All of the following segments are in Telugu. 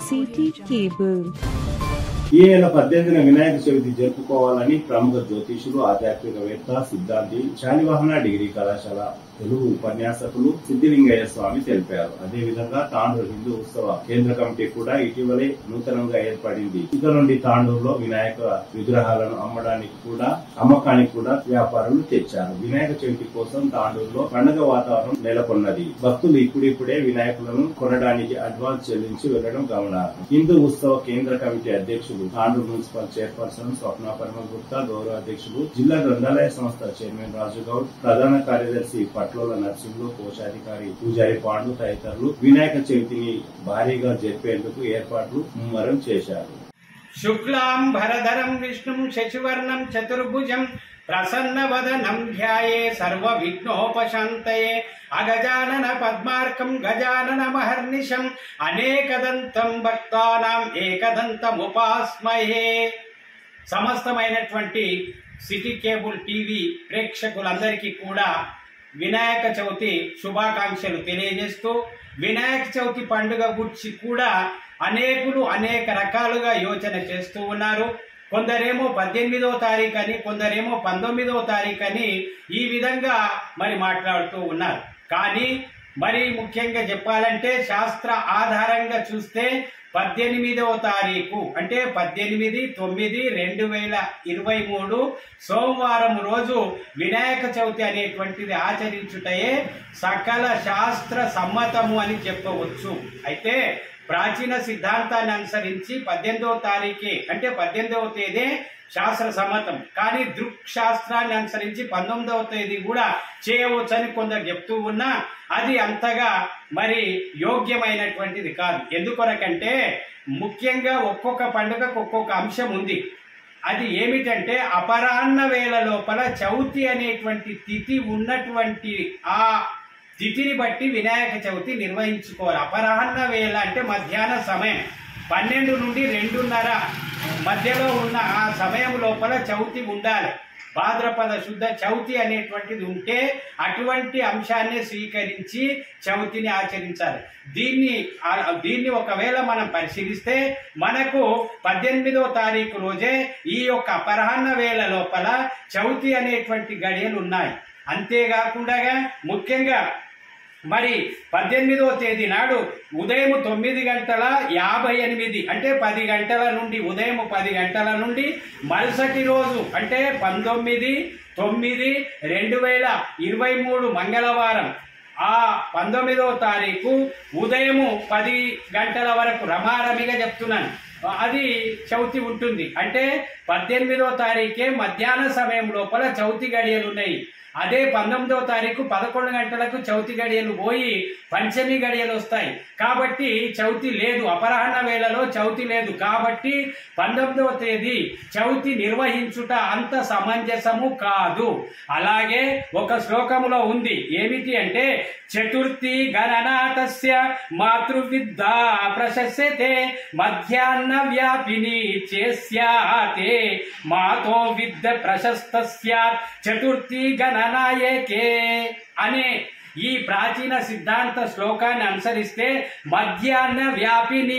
City Cable. ఈ నెల పద్దెనిమిదిన వినాయక చవితి జరుపుకోవాలని ప్రముఖ జ్యోతిషులు ఆధ్యాత్మికవేత్త సిద్ధాంతి శాలివాహన డిగ్రీ కళాశాల తెలుగు ఉపన్యాసకులు సిద్ధిలింగయ్య స్వామి తెలిపారు అదేవిధంగా తాండూరు హిందూ ఉత్సవ కేంద్ర కమిటీ కూడా ఇటీవలే నూతనంగా ఏర్పడింది ఇక నుండి తాండూరులో వినాయక విగ్రహాలను అమ్మడానికి కూడా అమ్మకానికి కూడా వ్యాపారులు తెచ్చారు వినాయక చవితి కోసం తాండూరులో పండుగ వాతావరణం నెలకొన్నది భక్తులు ఇప్పుడిప్పుడే వినాయకులను కొనడానికి అడ్వాన్స్ చెల్లించి వెళ్లడం గమనార్హం హిందూ ఉత్సవ కేంద్ర కమిటీ అధ్యక్షులు తాండూరు మున్సిపల్ చైర్పర్సన్ స్వప్న పరమ గుప్తా గౌరవ అధ్యక్షులు జిల్లా గ్రంథాలయ సంస్థ చైర్మన్ రాజు గౌడ్ ప్రధాన కార్యదర్శి పట్లోల నర్సింహులు కోశాధికారి పూజారి పాండు తదితరులు వినాయక చవితిని భారీగా జరిపేందుకు ఏర్పాట్లు ముమ్మరం చేశారు శుక్లాం భరధరం విష్ణుం శశివర్ణం చతుర్భుజం ప్రసన్నవదనం ధ్యాయే సర్వ విఘ్నోపశాంతయే అగజానన పద్మార్కం గజానన మహర్నిశం అనేకదంతం భక్తానాం ఏకదంతముపాస్మహే సమస్తమైనటువంటి సిటీ కేబుల్ టీవీ ప్రేక్షకులందరికీ కూడా వినాయక చవితి శుభాకాంక్షలు తెలియజేస్తూ వినాయక చవితి పండుగ గురించి కూడా అనేకులు అనేక రకాలుగా యోచన చేస్తూ ఉన్నారు కొందరేమో పద్దెనిమిదవ తారీఖు అని కొందరేమో పంతొమ్మిదవ తారీఖు అని ఈ విధంగా మరి మాట్లాడుతూ ఉన్నారు కానీ మరి ముఖ్యంగా చెప్పాలంటే శాస్త్ర ఆధారంగా చూస్తే పద్దెనిమిదవ తారీఖు అంటే పద్దెనిమిది తొమ్మిది రెండు వేల ఇరవై మూడు సోమవారం రోజు వినాయక చవితి అనేటువంటిది ఆచరించుటయే సకల శాస్త్ర సమ్మతము అని చెప్పవచ్చు అయితే ప్రాచీన సిద్ధాంతాన్ని అనుసరించి పద్దెనిమిదవ తారీఖే అంటే పద్దెనిమిదవ తేదీ శాస్త్ర సమ్మతం కానీ దృక్ శాస్త్రాన్ని అనుసరించి పంతొమ్మిదవ తేదీ కూడా చేయవచ్చని కొందరు చెప్తూ ఉన్నా అది అంతగా మరి యోగ్యమైనటువంటిది కాదు ఎందుకొరకంటే ముఖ్యంగా ఒక్కొక్క పండుగకు ఒక్కొక్క అంశం ఉంది అది ఏమిటంటే అపరాహ్న వేళ లోపల చవితి అనేటువంటి తిథి ఉన్నటువంటి ఆ తిథిని బట్టి వినాయక చవితి నిర్వహించుకోవాలి అపరాహ్న వేళ అంటే మధ్యాహ్న సమయం పన్నెండు నుండి రెండున్నర మధ్యలో ఉన్న ఆ సమయం లోపల చవితి ఉండాలి భాద్రపద శుద్ధ చవితి అనేటువంటిది ఉంటే అటువంటి అంశాన్ని స్వీకరించి చవితిని ఆచరించాలి దీన్ని ఆ- దీన్ని ఒకవేళ మనం పరిశీలిస్తే మనకు పద్దెనిమిదవ తారీఖు రోజే ఈ యొక్క అపరాహ్న వేళ లోపల చవితి అనేటువంటి గడియలు ఉన్నాయి అంతేకాకుండా ముఖ్యంగా మరి పద్దెనిమిదవ తేదీ నాడు ఉదయం తొమ్మిది గంటల యాభై ఎనిమిది అంటే పది గంటల నుండి ఉదయం పది గంటల నుండి మరుసటి రోజు అంటే పంతొమ్మిది తొమ్మిది రెండు వేల ఇరవై మూడు మంగళవారం ఆ పంతొమ్మిదవ తారీఖు ఉదయము పది గంటల వరకు రమారమిగా చెప్తున్నాను అది చవితి ఉంటుంది అంటే పద్దెనిమిదవ తారీఖే మధ్యాహ్న సమయం లోపల చవితి గడియలు ఉన్నాయి అదే పంతొమ్మిదవ తారీఖు పదకొండు గంటలకు చవితి గడియలు పోయి పంచమి గడియలు వస్తాయి కాబట్టి చవితి లేదు అపరాహ్న వేళలో చవితి లేదు కాబట్టి పంతొమ్మిదవ తేదీ చవితి నిర్వహించుట అంత సమంజసము కాదు అలాగే ఒక శ్లోకములో ఉంది ఏమిటి అంటే చతుర్థి గణనాథస్య మాతృవిద్యా ప్రశస్యతే మధ్యాహ్న వ్యాపిని చేస్యాతే మాతో విద్య ప్రశస్త స్యాత్ చతుర్థి గణనాయకే అనే ఈ ప్రాచీన సిద్ధాంత శ్లోకాన్ని అనుసరిస్తే మధ్యాహ్న వ్యాపిని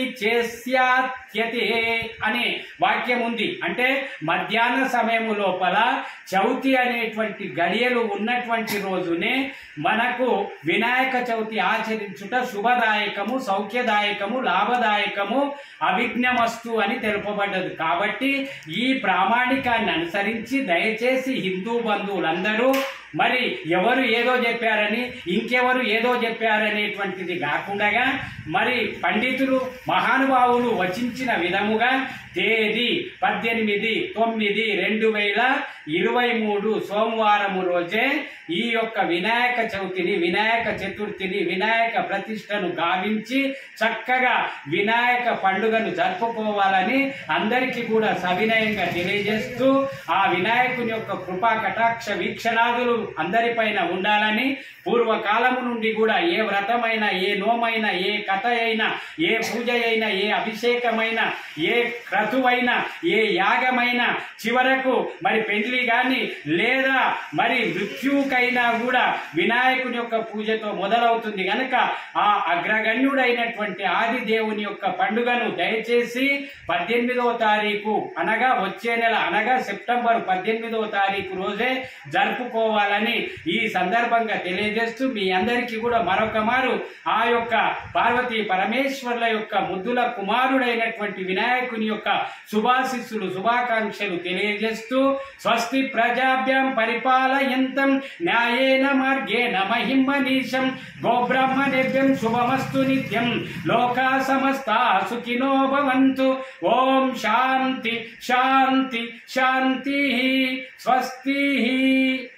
చేస్యాత్యతే అనే వాక్యం ఉంది అంటే మధ్యాహ్న సమయము లోపల చవితి అనేటువంటి గడియలు ఉన్నటువంటి రోజునే మనకు వినాయక చవితి ఆచరించుట శుభదాయకము సౌఖ్యదాయకము లాభదాయకము అవిఘ్నమస్తు అని తెలుపబడ్డది కాబట్టి ఈ ప్రామాణికాన్ని అనుసరించి దయచేసి హిందూ బంధువులందరూ మరి ఎవరు ఏదో చెప్పారని ఇంకెవరు ఏదో చెప్పారనేటువంటిది కాకుండా మరి పండితులు మహానుభావులు వచించిన విధముగా తేదీ పద్దెనిమిది తొమ్మిది రెండు వేల ఇరవై మూడు సోమవారము రోజే ఈ యొక్క వినాయక చవితిని వినాయక చతుర్థిని వినాయక ప్రతిష్టను గావించి చక్కగా వినాయక పండుగను జరుపుకోవాలని అందరికీ కూడా సవినయంగా తెలియజేస్తూ ఆ వినాయకుని యొక్క కృపా కటాక్ష వీక్షణాదులు అందరిపైన ఉండాలని పూర్వకాలము నుండి కూడా ఏ వ్రతమైనా ఏ నోమైనా ఏ కథ అయినా ఏ పూజ అయినా ఏ అభిషేకమైనా ఏ క్రతువైనా ఏ యాగమైనా చివరకు మరి పెండ్లి పెళ్లి గాని లేదా మరి మృత్యుకైనా కూడా వినాయకుని యొక్క పూజతో మొదలవుతుంది గనక ఆ అగ్రగణ్యుడైనటువంటి ఆది దేవుని యొక్క పండుగను దయచేసి పద్దెనిమిదవ తారీఖు అనగా వచ్చే నెల అనగా సెప్టెంబర్ పద్దెనిమిదవ తారీఖు రోజే జరుపుకోవాలని ఈ సందర్భంగా తెలియజేస్తూ మీ అందరికీ కూడా మరొక మారు ఆ యొక్క పార్వతీ పరమేశ్వర్ల యొక్క ముద్దుల కుమారుడైనటువంటి వినాయకుని యొక్క శుభాశిస్సులు శుభాకాంక్షలు తెలియజేస్తూ స్వస్తి ప్రజాభ్యం పరిపాలయంతం న్యాయేన మార్గేణ మహిమనీశం గోబ్రహ్మణేభ్యం శుభమస్తు నిత్యం లోకా సమస్త సుఖినో భవంతు ఓం శాంతి శాంతి శాంతి స్వస్తి